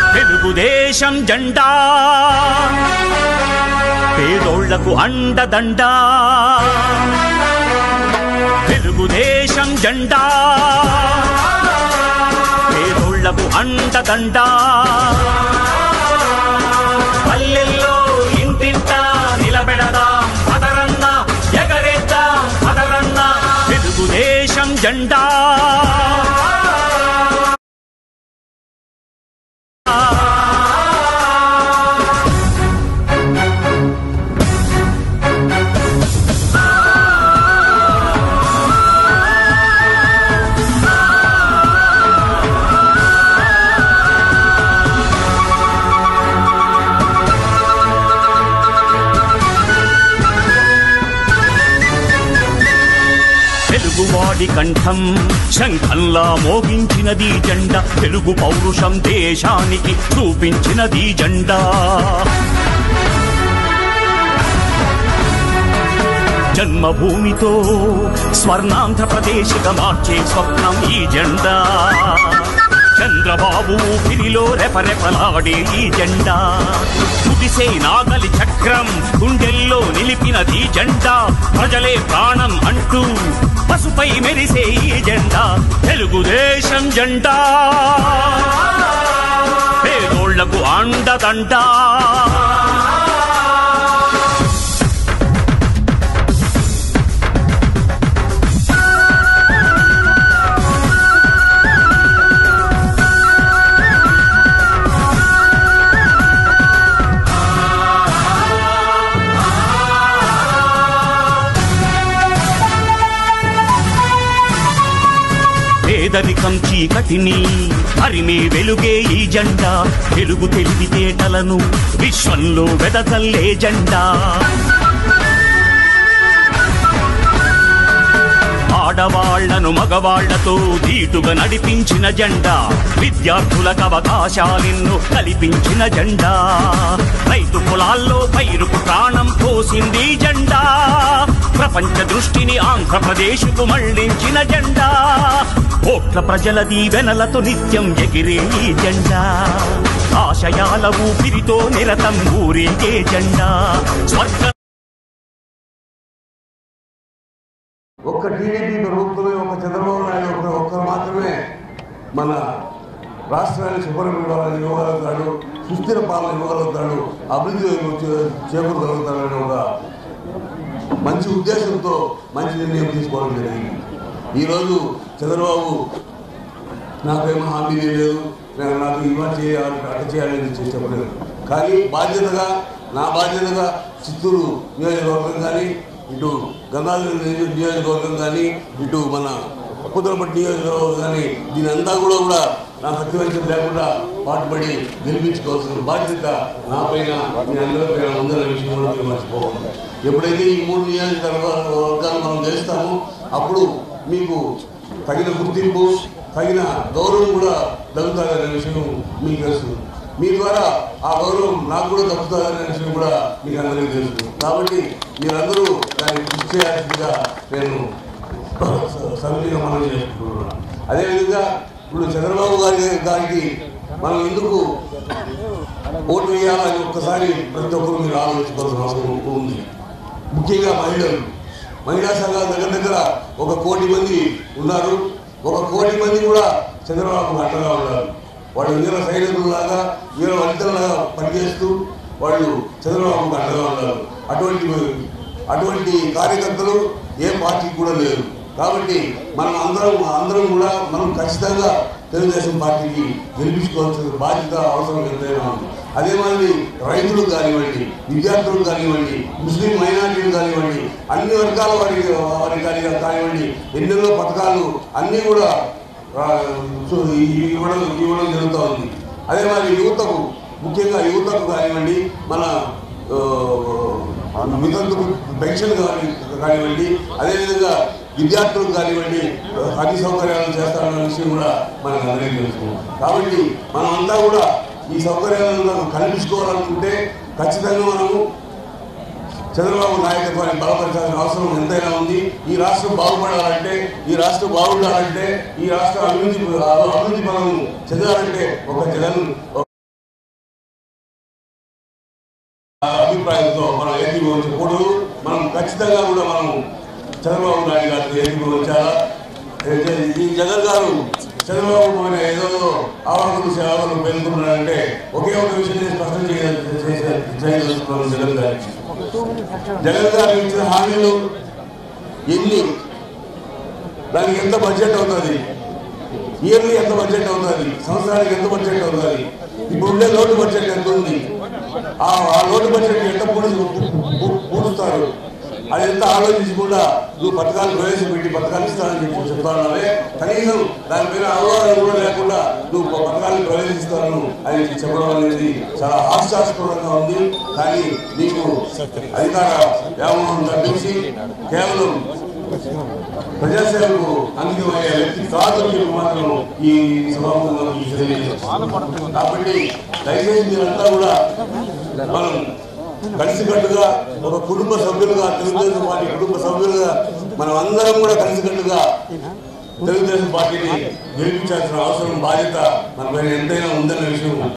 తెలుగుదేశం జెండా పేదోళ్లకు అండదండా తెలుగుదేశం జెండా పేదోళ్లకు అండదండా పల్లెల్లో ఇంటింట నిలబెడదాం పదరన్న ఎగరేద్దాం పదరన్న తెలుగుదేశం జెండా తెలుగువాడి కంఠం శంఖంలా మోగించినది జెండా తెలుగు పౌరుషం దేశానికి చూపించినది జెండా జన్మభూమితో స్వర్ణాంధ్రప్రదేశ్గా మార్చే స్వప్నం ఈ జెండా చంద్రబాబు ఊపిరిలో రెపరెపలాడే ఈ జెండా కుదిసే నాగలి చక్రం గుండెల్లో నిలిపినది జెండా ప్రజలే ప్రాణం అంటూ పసుపై మెరిసే ఈ జెండా తెలుగుదేశం జెండా పేదోళ్లకు అండదండా పేదరికం చీకటిని హరిమే వెలుగే ఈ జెండా వెలుగు తెలివితేటలను విశ్వంలో వెదజల్లే జెండా ఆడవాళ్లను మగవాళ్లతో ధీటుగా నడిపించిన జెండా విద్యార్థులకు అవకాశాలెన్నో కల్పించిన జెండా రైతు పొలాల్లో పైరుకు ప్రాణం పోసింది జెండా ప్రపంచ దృష్టిని ఆంధ్రప్రదేశ్కు మళ్లించిన జెండా కోట్ల ప్రజల దీవెనలతో నిత్యం ఎగిరే ఈ జెండా ఆశయాల ఊపిరితో నిరతం ఊరేగే జెండా స్వర్గ ఒక్క టీడీపీ ప్రభుత్వమే ఒక చంద్రబాబు నాయుడు ఒక ఒక్కరు మాత్రమే మన రాష్ట్రాన్ని శుభ్రం ఇవ్వాలని ఇవ్వగలుగుతాడు సుస్థిర పాలన ఇవ్వగలుగుతాడు అభివృద్ధి వైపు చే- చేకూరగలుగుతాడని ఒక మంచి ఉద్దేశంతో మంచి నిర్ణయం తీసుకోవడం జరిగింది ఈరోజు చంద్రబాబు నాకేమో హామీ లేదు నేను నాకు ఇవ్వ చేయాలి అట్ట చేయాలని చెప్పి చెప్పలేదు కానీ బాధ్యతగా నా బాధ్యతగా చిత్తూరు నియోజకవర్గం కానీ ఇటు గంగాధర నియోజకవర్గం కానీ ఇటు మన కుదరపట్టి నియోజకవర్గం కానీ దీని అంతా కూడా కూడా నా ప్రతివంచం లేకుండా పాటుపడి గెలిపించుకోవాల్సిన బాధ్యత నా పైన మీ అందరి పైన ఉందన్న విషయం కూడా మీరు మర్చిపోవాలి ఎప్పుడైతే ఈ మూడు నియోజకవర్గాలు మనం గెలుస్తామో అప్పుడు మీకు తగిన గుర్తింపు తగిన గౌరవం కూడా దక్కుతుందనే విషయం మీకు తెలుసు మీ ద్వారా ఆ గౌరవం నాకు కూడా దక్కుతుందనే విషయం కూడా మీకు అందరికీ తెలుసు కాబట్టి మీరందరూ దాన్ని కృషి చేయాల్సిందిగా నేను సమితిగా మనం చేసుకుంటున్నాను అదేవిధంగా ఇప్పుడు చంద్రబాబు గారి గారికి మనం ఎందుకు ఓటు వేయాలని ఒక్కసారి ప్రతి ఒక్కరు మీరు ఆలోచించుకోవాల్సిన అవసరం ఉంది ముఖ్యంగా మహిళలు మహిళా సంఘాల దగ్గర దగ్గర ఒక కోటి మంది ఉన్నారు ఒక కోటి మంది కూడా చంద్రబాబు అండగా ఉన్నారు వాళ్ళు వీర సైనికుల్లాగా వీర వనితలాగా పనిచేస్తూ వాళ్ళు చంద్రబాబుకు అండగా ఉన్నారు అటువంటి అటువంటి కార్యకర్తలు ఏ పార్టీకి కూడా లేరు కాబట్టి మనం అందరం అందరం కూడా మనం ఖచ్చితంగా తెలుగుదేశం పార్టీకి గెలిపించుకోవాల్సిన బాధ్యత అవసరం ఎంతైనా ఉంది అదే మాదిరి రైతులు కానివ్వండి విద్యార్థులు కానివ్వండి ముస్లిం మైనార్టీలు కానివ్వండి అన్ని వర్గాల వారికి వారికి కాని కానివ్వండి ఎన్నెన్నో పథకాలు అన్నీ కూడా ఆ, సో ఈ- ఇవ్వడం ఇవ్వడం జరుగుతూ ఉంది అదే మరి యువతకు ముఖ్యంగా యువతకు కానివ్వండి మన ఆ, వితంతుకు పెన్షన్ కాని కానివ్వండి అదేవిధంగా విద్యార్థులకు కానివ్వండి అన్ని సౌకర్యాలు చేస్తారన్న విషయం కూడా మనకు అందరికీ తెలుసు కాబట్టి మనం అంతా కూడా ఈ సౌకర్యాలను మనం కల్పించుకోవాలనుకుంటే ఖచ్చితంగా మనము చంద్రబాబు నాయకత్వాన్ని బలపరచాల్సిన అవసరం ఎంతైనా ఉంది ఈ రాష్ట్రం బాగుపడాలంటే ఈ రాష్ట్రం బాగుండాలంటే ఈ రాష్ట్రం అభివృద్ధి అభివృద్ధి మనం చెందాలంటే ఒక జగన్ అభిప్రాయంతో మనం ఏకీభవించకూడదు మనం ఖచ్చితంగా కూడా మనం చంద్రబాబు నాయుడు గారికి ఏకీభవించాలా అయితే ఈ జగన్ గారు చంద్రబాబు పైన ఏదో ఆవాకులు సేవలు పెరుగుతున్నారంటే ఒకే ఒక విషయం నేను స్పష్టం చేయదలుచుకున్నాను జగన్ గారికి జగన్ గారు ఇచ్చిన హామీలు ఎన్ని దానికి ఎంత బడ్జెట్ అవుతుంది ఇయర్లీ ఎంత బడ్జెట్ అవుతుంది సంవత్సరానికి ఎంత బడ్జెట్ అవుతుంది ఇప్పుడు ఉండే లోటు బడ్జెట్ ఎంత ఉంది ఆ ఆ లోటు బడ్జెట్ ఎంత పూడి పూడుస్తారు అది ఎంత ఆలోచించి కూడా నువ్వు పథకాలు ప్రవేశపెట్టి పథకాలు ఇస్తానని చెప్పి చెప్తానవే కనీసం దానిపైన అవగాహన కూడా లేకుండా నువ్వు పథకాలను ప్రవేశిస్తాను అని చెప్పడం అనేది చాలా హాస్యాస్పదంగా ఉంది కానీ నీకు అధికార వ్యామోహం తప్పించి కేవలం ప్రజాసేవకు అంకితమయ్యే వ్యక్తి కాదు అని చెప్పి మాత్రం ఈ సభాముఖంగా మీకు తెలియజేస్తున్నాను. కాబట్టి దయచేసి మీరంతా కూడా మనం కలిసికట్టుగా ఒక కుటుంబ సభ్యులుగా తెలుగుదేశం పార్టీ కుటుంబ సభ్యులుగా మనం అందరం కూడా కలిసికట్టుగా తెలుగుదేశం పార్టీని గెలిపించాల్సిన అవసరం బాధ్యత మన పైన ఎంతైనా ఉందన్న విషయం